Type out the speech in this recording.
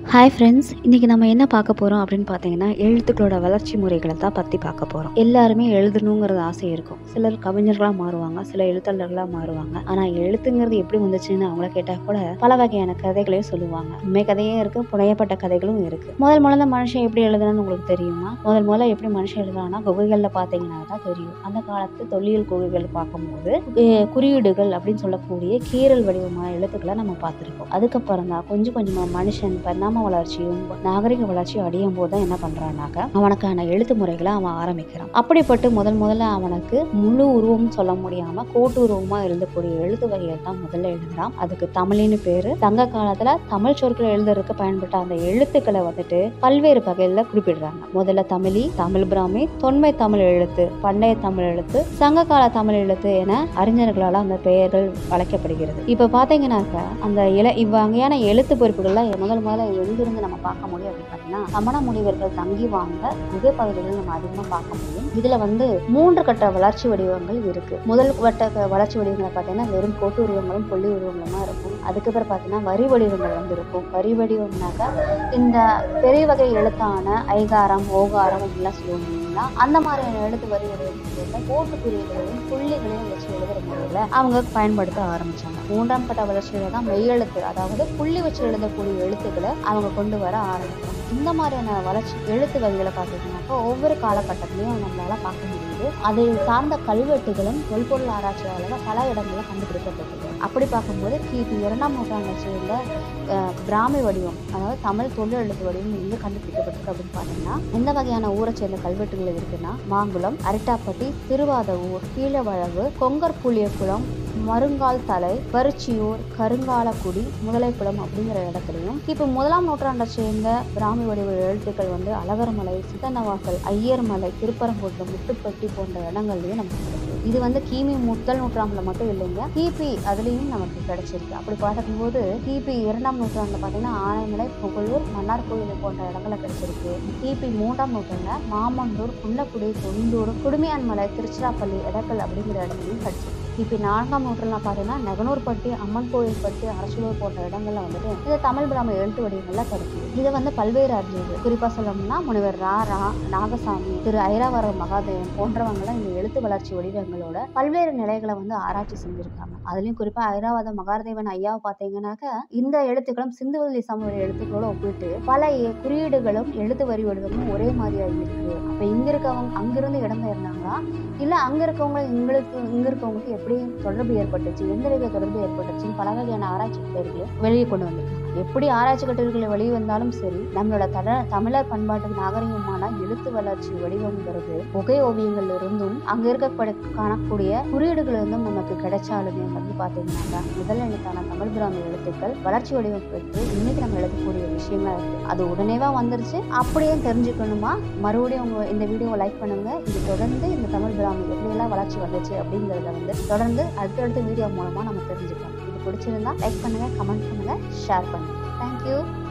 Hi friends இன்றைக்கி நம்ம என்ன பார்க்க போகிறோம் அப்படின்னு பார்த்தீங்கன்னா எழுத்துக்களோட வளர்ச்சி முறைகளை தான் பற்றி பார்க்க போகிறோம் எல்லாருமே எழுதணுங்கிறது ஆசை இருக்கும் சிலர் கவிஞர்களாக மாறுவாங்க சில எழுத்தாளர்களாக மாறுவாங்க ஆனால் எழுத்துங்கிறது எப்படி வந்துச்சுன்னு அவங்கள கேட்டால் கூட பல வகையான கதைகளையும் சொல்லுவாங்க உண்மை கதையும் இருக்குது புனையப்பட்ட கதைகளும் இருக்குது முதல் முதல்ல மனுஷன் எப்படி எழுதுனான்னு உங்களுக்கு தெரியுமா முதல் முதல்ல எப்படி மனுஷன் எழுதுனான்னா குகைகளில் பார்த்தீங்கன்னா தான் தெரியும் அந்த காலத்து தொல்லியல் குகைகள் பார்க்கும்போது அஹ் குறியீடுகள் அப்படின்னு சொல்லக்கூடிய கீறல் வடிவமான எழுத்துக்களை நம்ம பார்த்துருக்கோம் அதுக்கப்புறம் தான் கொஞ்சம் கொஞ்சமாக மனுஷன் பரிணாம வளர்ச்சியும் நாகரிக வளர்ச்சியும் அடையும் போது தான் என்ன பண்றானாக்க அவனுக்கான எழுத்து முறைகளை அவன் ஆரம்பிக்கிறான் அப்படிப்பட்டு முதல் முதல்ல அவனுக்கு முழு உருவம் சொல்ல முடியாம கோட்டு உருவமா எழுதக்கூடிய எழுத்து வகைகள் தான் முதல்ல எழுதுறான் அதுக்கு தமிழின்னு பேரு சங்க காலத்துல தமிழ் சொற்களை எழுதுறதுக்கு பயன்பட்ட அந்த எழுத்துக்களை வந்துட்டு பல்வேறு வகையில குறிப்பிடுறாங்க முதல்ல தமிழி தமிழ் பிராமி தொன்மை தமிழ் எழுத்து பண்டைய தமிழ் எழுத்து சங்க கால தமிழ் எழுத்து என அறிஞர்களால் அந்த பெயர்கள் வளைக்கப்படுகிறது இப்ப பாத்தீங்கன்னாக்க அந்த இல இவ்வகையான எழுத்து பொறுப்புகள்லாம் முதல் முதல்ல எங்கிருந்து நம்ம பார்க்க முடியும் அப்படின்னு பார்த்தீங்கன்னா சமண முனிவர்கள் தங்கி வாழ்ந்த குகை பகுதிகள் நம்ம அதிகமாக பார்க்க முடியும் இதுல வந்து மூன்று கட்ட வளர்ச்சி வடிவங்கள் இருக்கு முதல் வட்ட க- வளர்ச்சி வடிவங்களை பார்த்தீங்கன்னா வெறும் கோட்டு உருவங்களும் புள்ளி உருவங்களுமா இருக்கும் அதுக்கப்புறம் பார்த்தீங்கன்னா வரி வடிவங்கள் வந்து இருக்கும் வரி வடிவம்னாக்க இந்த பெரிய வகை எழுத்தான ஐகாரம் ஓகாரம் அப்படிலாம் சொல்லுவாங்க இல்லைங்களா? அந்த மாதிரியான எழுத்து வரி வடிவங்கள் கோட்டு குறியீடுகளையும் புள்ளிகளையும் வச்சு எழுதுற முறையில அவங்க பயன்படுத்த ஆரம்பிச்சாங்க மூன்றாம் கட்ட வளர்ச்சியில தான் மெய்யெழுத்து அதாவது புள்ளி வச்சு எழுதக்கூடிய எழுத்துக்களை அவங்க கொண்டு வர ஆரம்பிச்சாங்க இந்த மாதிரியான வளர்ச்சி எழுத்து வகைகளை பார்த்தீங்கன்னாக்கா ஒவ்வொரு காலகட்டத்திலையும் நம்மளால பார்க்க முடியுது அதை சார்ந்த கல்வெட்டுகளும் தொல்பொருள் ஆராய்ச்சியாளர்கள் பல இடங்கள்ல கண்டுபிடிக்கப்பட்டது அப்படி பார்க்கும்போது கிபி இரண்டாம் நூற்றாண்டை சேர்ந்த அஹ், பிராமி வடிவம் அதாவது தமிழ் தொழில் எழுத்து வடிவம் எங்க கண்டுபிடிக்கப்பட்டிருக்கு அப்படின்னு பார்த்தீங்கன்னா எந்த வகையான ஊரை சேர்ந்த கல்வெட்டுகள் இருக்குன்னா மாங்குளம் அரிட்டாப்பட்டி திருவாத ஊர் கீழவழவு கொங்கர் புளியகுளம் மருங்கால் தலை பருச்சியூர் கருங்காலக்குடி முதலைக்குளம் அப்படிங்கிற இடத்துலையும் இப்போ முதலாம் நூற்றாண்டை சேர்ந்த பிராமி வடிவ எழுத்துக்கள் வந்து அழகர்மலை சித்தன்னவாசல் ஐயர்மலை திருப்பரங்குன்றம் முட்டுப்பட்டி போன்ற இடங்கள்லயும் நமக்கு கிடைக்கும் இது வந்து கிமி முதல் நூற்றாண்டுல மட்டும் இல்லைங்க கிபி அதுலயும் நமக்கு கிடைச்சிருக்கு அப்படி பார்க்கும்போது கிபி இரண்டாம் நூற்றாண்டுல பார்த்தீங்கன்னா ஆனைமலை புகழூர் மன்னார் கோயில் போன்ற இடங்கள்ல கிடைச்சிருக்கு கிபி மூன்றாம் நூற்றாண்டுல மாமண்டூர் குன்னக்குடி தொண்டூர் குடுமியான்மலை திருச்சிராப்பள்ளி இடங்கள் அப்படிங்கிற இடத்துலையும் கிடைச்சிருக்கு கிபி நான்காம் நூற்றாண்டுல பார்த்தீங்கன்னா நெகனூர்பட்டி அம்மன் கோயில்பட்டி அரசலூர் போன்ற இடங்கள்ல வந்துட்டு இது தமிழ் பிராம எழுத்து வடிவங்கள்ல கிடைக்குது இதை வந்து பல்வேறு அறிஞர்கள் குறிப்பா சொல்லணும்னா முனிவர் ரா ரா நாகசாமி திரு ஐராவரம் மகாதேவன் போன்றவங்கலாம் இந்த எழுத்து வளர்ச்சி வடிவங்களோட பல்வேறு நிலைகளை வந்து ஆராய்ச்சி செஞ்சிருக்காங்க அதுலயும் குறிப்பா ஐராவத மகாதேவன் ஐயாவை பார்த்தீங்கன்னாக்க இந்த எழுத்துக்களும் சிந்துவெளி சமவெளி எழுத்துக்களோட ஒப்பிட்டு பல எ- குறியீடுகளும் எழுத்து வரி வடிவமும் ஒரே மாதிரியா இருக்கு அப்ப இங்க இருக்கவங்க அங்கிருந்து இடம்பெயர்ந்தாங்களா இல்ல அங்க இருக்கவங்க எங்களுக்கு இங்க இருக்கவங்களுக்கு எப்படி தொடர்பு ஏற்பட்டுச்சு எந்த வகை தொடர்பு ஏற்பட்டுச்சுன்னு பல வகையான ஆராய்ச்சி கட்டுரைகளை வெளியே கொண்டு வந்திருக்காங்க எப்படி ஆராய்ச்சி கட்டுரைகளை வெளியே வந்தாலும் சரி நம்மளோட தட தமிழர் பண்பாட்டுக்கு நாகரிகமான எழுத்து வளர்ச்சி வடிவங்கிறது புகை ஓவியங்கள்ல இருந்தும் அங்க இருக்க காணக்கூடிய குறியீடுகள் இருந்தும் நமக்கு கிடைச்சாலுமே வந்து பாத்தீங்கன்னா முதல் எழுத்தான தமிழ் பிராமி எழுத்துக்கள் வளர்ச்சி வடிவம் பெற்று இன்னைக்கு நம்ம எழுதக்கூடிய விஷயங்களா இருக்கு அது உடனேவா வந்துருச்சு அப்படியே தெரிஞ்சுக்கணுமா மறுபடியும் உங்க இந்த வீடியோவை லைக் பண்ணுங்க இது தொடர்ந்து இந்த தமிழ் பிராமி எப்படியெல்லாம் வளர்ச்சி வந்துச்சு அப்படிங்கறத வந்து தொடர்ந்து அடுத்தடுத்த வீடியோ மூலமா நம்ம தெரிஞ்சுக்கலாம் இது பிடிச்சிருந்தா லைக் பண்ணுங்க கமெண்ட் பண்ணுங்க ஷேர் பண்ணுங்க தேங்க்யூ